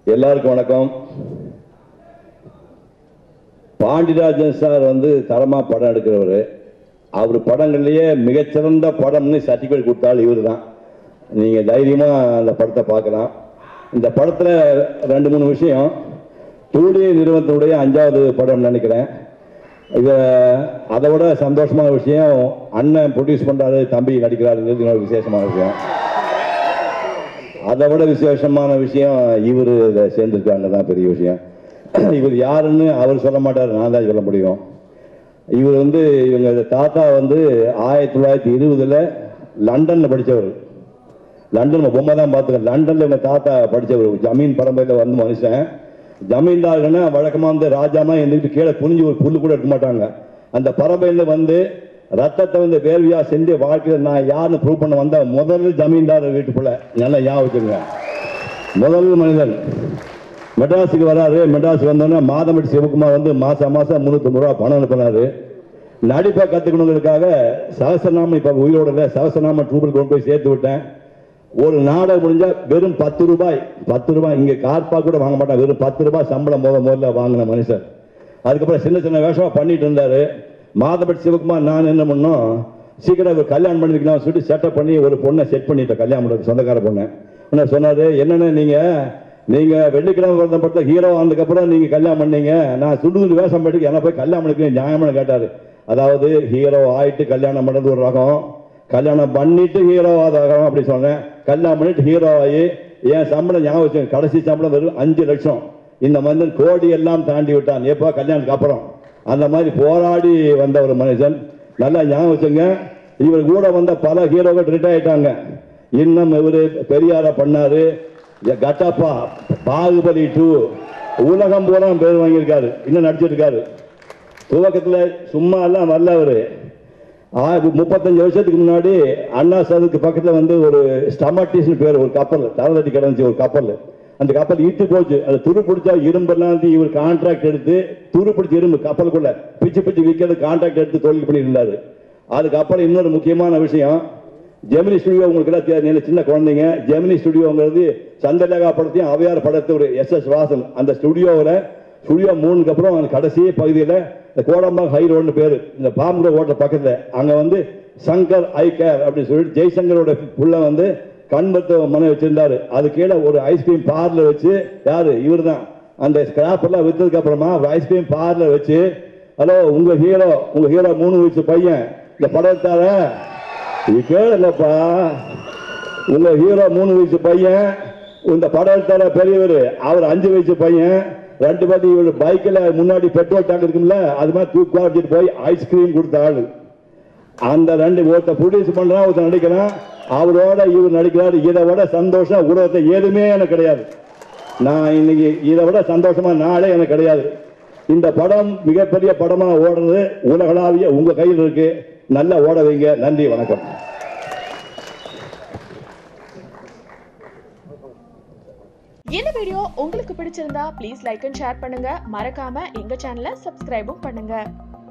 எல்லாருக்கும் வணக்கம் பாண்டியராஜன் சார் வந்து தரமா படம் எடுக்கிறவர் அவர் படங்கள்லயே மிகச்சிறந்த படம்னு சர்டிஃபிகேட் கொடுத்தால் இவர் தான் நீங்க தைரியமா அந்த படத்தை பார்க்கலாம் இந்த படத்துல ரெண்டு மூணு விஷயம் டூடி நிறுவனத்தினுடைய அஞ்சாவது படம் நினைக்கிறேன் இத அதை விட சந்தோஷமான விஷயம் அண்ணன் ப்ரொடியூஸ் பண்றாரு தம்பி நடிக்கிறாருங்கிறது இன்னொரு விசேஷமான விஷயம் அதை விட விசேஷமான விஷயம் இவர் இதில் சேர்ந்துருக்காங்க தான் பெரிய விஷயம் இவர் யாருன்னு அவர் சொல்ல மாட்டார் நான் தான் சொல்ல முடியும் இவர் வந்து இவங்க தாத்தா வந்து ஆயிரத்தி தொள்ளாயிரத்தி இருபதுல லண்டன்ல படித்தவர் லண்டன் பொம்மை தான் பார்த்துக்க லண்டன்ல இவங்க தாத்தா படித்தவர் ஜமீன் பரம்பரையில் வந்து மனுஷன் ஜமீன்தார்னா வழக்கமாக வந்து ராஜாமா எந்திரிட்டு கீழே குனிஞ்சு ஒரு புல்லு கூட எடுக்க மாட்டாங்க அந்த பரம்பரையில் வந்து ரத்தத்தை வந்து வேள்வியா செஞ்சு வாழ்க்கையில் நான் யாருன்னு ப்ரூவ் பண்ண வந்த முதல் ஜமீன்தார் வீட்டுக்குள்ள நல்லா ஞாபகம் வச்சுங்க முதல் மனிதன் மெட்ராஸுக்கு வராரு மெட்ராஸுக்கு வந்தோடனே மாதமட்டி சிவகுமார் வந்து மாசம் மாசம் முந்நூற்றம்பது ரூபா பணம் அனுப்புனாரு நடிப்பை கற்றுக்கணுங்கிறதுக்காக சகசநாமம் இப்போ உயிரோட இல்லை சகசநாம ட்ரூபில் கொண்டு போய் சேர்த்து விட்டேன் ஒரு நாடகம் முடிஞ்சா வெறும் பத்து ரூபாய் பத்து ரூபாய் இங்க கார்பா கூட வாங்க மாட்டான் வெறும் பத்து ரூபாய் சம்பளம் முத முதல்ல வாங்கின மனுஷன் அதுக்கப்புறம் சின்ன சின்ன வேஷமா பண்ணிட்டு இருந்தாரு மாதபட் சிவகுமார் நான் என்ன பண்ணோம் சீக்கிரம் ஒரு கல்யாணம் பண்ணிக்கலாம் சொல்லிட்டு செட்டப் பண்ணி ஒரு பொண்ணை செட் பண்ணிட்டேன் கல்யாணம் பண்ணுறது சொந்தக்கார பொண்ணை என்ன சொன்னாரு என்னன்னு நீங்க நீங்க வெள்ளிக்கிழமை பிறந்த படத்தை ஹீரோ ஆனதுக்கப்புறம் நீங்க கல்யாணம் பண்ணீங்க நான் சுடுகுண்டு வேஷம் பண்ணிட்டு என்ன போய் கல்யாணம் பண்ணிக்க நியாயமான கேட்டாரு அதாவது ஹீரோ ஆயிட்டு கல்யாணம் பண்ணது ஒரு ரகம் கல்யாணம் பண்ணிட்டு ஹீரோ ஆதாரம் அப்படி சொன்னேன் கல்யாணம் பண்ணிட்டு ஹீரோ ஆகி என் சம்பளம் ஞாபகம் வச்சுக்கோங்க. கடைசி சம்பளம் வெறும் அஞ்சு லட்சம் இந்த மனிதன் கோடி எல்லாம் தாண்டி விட்டான் எப்போ கல்யாணத்துக்கு அப்புறம் அந்த மாதிரி போராடி வந்த ஒரு மனுஷன் நல்லா ஞாபகம் வச்சுங்க இவர் கூட வந்த பல ஹீரோக்கள் ரிட்டையர் ஆயிட்டாங்க இன்னும் இவரு பெரியார பண்ணாரு எ- கட்டப்பா பாகுபலி டூ உலகம் பூரா பேர் வாங்கியிருக்காரு இன்னும் நடிச்சிட்டு இருக்காரு துவக்கத்துல சும்மா எல்லாம் வரல அவரு ஆ- முப்பத்தஞ்சு வருஷத்துக்கு முன்னாடி அண்ணா சாதுக்கு பக்கத்துல வந்து ஒரு ஸ்டமாட்டிஸ்னு பேர் ஒரு கப்பல் தரதட்டி கிடந்துச்சு ஒரு கப்பல் அந்த கப்பல் இட்டு போச்சு அது துரு பிடிச்சா இரும்பெல்லாம் வந்து இவர் கான்ட்ராக்ட் எடுத்து துரு பிடிச்ச இரும்பு கப்பலுக்குள்ள பிச்சு பிச்சு விற்கிறது கான்ட்ராக்ட் எடுத்து தொழில் பண்ணியிருந்தாரு அதுக்கப்புறம் இன்னொரு முக்கியமான விஷயம் ஜெமினி ஸ்டுடியோ உங்களுக்கு எல்லாம் தெரியும், நீங்க சின்ன குழந்தைங்க ஜெமினி ஸ்டுடியோங்கிறது சந்திரலேகா படத்தையும் அவையார் படத்தை ஒரு எஸ் எஸ் வாசன் அந்த ஸ்டுடியோவில் ஸ்டுடியோ மூணுக்கு அப்புறம் அந்த கடைசி பகுதியில் இந்த கோடம்பாக் ஹை ரோடுன்னு பேர் இந்த பாம்புட ஓட்ட பக்கத்தில் அங்கே வந்து சங்கர் ஐ கேர் அப்படின்னு சொல்லிட்டு ஜெய்சங்கரோட புள்ள வந்து கண் மருத்துவ மனை வச்சிருந்தாரு அது கீழே ஒரு ஐஸ்கிரீம் பார்லர் வச்சு யாரு இவர் தான் அந்த ஸ்கிராப் எல்லாம் வித்ததுக்கு அப்புறமா ஒரு ஐஸ்கிரீம் பார்லர் வச்சு ஹலோ உங்க ஹீரோ உங்க ஹீரோ மூணு வயசு பையன் இந்த படத்தார இது கேளுங்கப்பா உங்க ஹீரோ மூணு வயசு பையன் இந்த படம் எடுத்தார பெரியவர் அவர் அஞ்சு வயசு பையன் ரெண்டு பேரும் இவர் பைக்கில் முன்னாடி பெட்ரோல் டேங்க் இருக்கும்ல அது மாதிரி தூக்கி வச்சுட்டு போய் ஐஸ்கிரீம் கொடுத்த ஆளு அந்த ரெண்டு ஒருத்தர் ப்ரொடியூஸ் பண்றான் ஒருத்தர் நடிக்கிறான் அவரோட இவர் நடிக்கிறாரு இதை விட சந்தோஷம் உலகத்தை எதுவுமே எனக்கு கிடையாது நான் இன்னைக்கு இதை விட சந்தோஷமா நாளே எனக்கு கிடையாது இந்த படம் மிகப்பெரிய படமா ஓடுறது உலகளாவிய உங்க கையில் இருக்கு நல்லா ஓட வைங்க நன்றி வணக்கம் இந்த வீடியோ உங்களுக்கு பிடிச்சிருந்தா ப்ளீஸ் லைக் அண்ட் ஷேர் பண்ணுங்க மறக்காம எங்க சேனலை சப்ஸ்கிரைபும் பண்ணுங்க